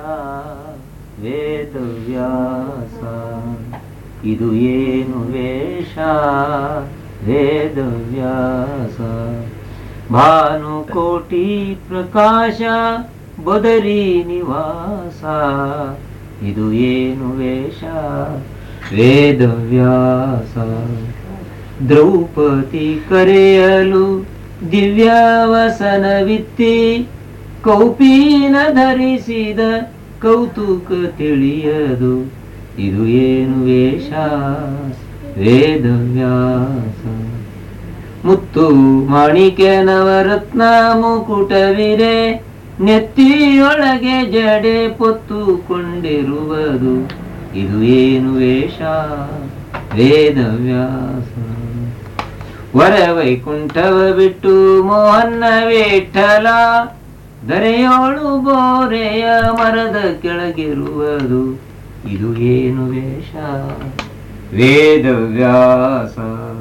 ವೇದವ್ಯಾಸ ಇದು ಏನು ವೇಷ ವೇದವ್ಯಾಸ ಭಾನುಕೋಟಿ ಪ್ರಕಾಶ ಬದರಿ ನಿವಾಸ ಇದು ಏನು ವೇಷ ವೇದವ್ಯಾಸ ದ್ರೌಪದಿ ಕರೆಯಲು ದಿವ್ಯವಸನವಿತ್ತಿ ಕೌಪೀನ ಧರಿಸಿದ ಕೌತುಕ ತಿಳಿಯದು ಇದು ಏನು ವೇಷ ವೇದವ್ಯಾಸ ಮುತ್ತು ಮಾಣಿಕ್ಯ ನವರತ್ನ ಮುಕುಟವಿರೆ ನೆತ್ತಿಯೊಳಗೆ ಜಡೆ ಪೊತ್ತುಕೊಂಡಿರುವುದು ಇದು ಏನು ವೇಷ ವೇದವ್ಯಾಸ ವರವೈಕುಂಠವ ಬಿಟ್ಟು ಮೋಹನ್ನ ವಿಠಲ ದರೆಯೋಳು ಬೋರೆಯ ಮರದ ಕೆಳಗಿರುವುದು ಇದು ಏನು ವೇಷ ವೇದವ್ಯಾಸ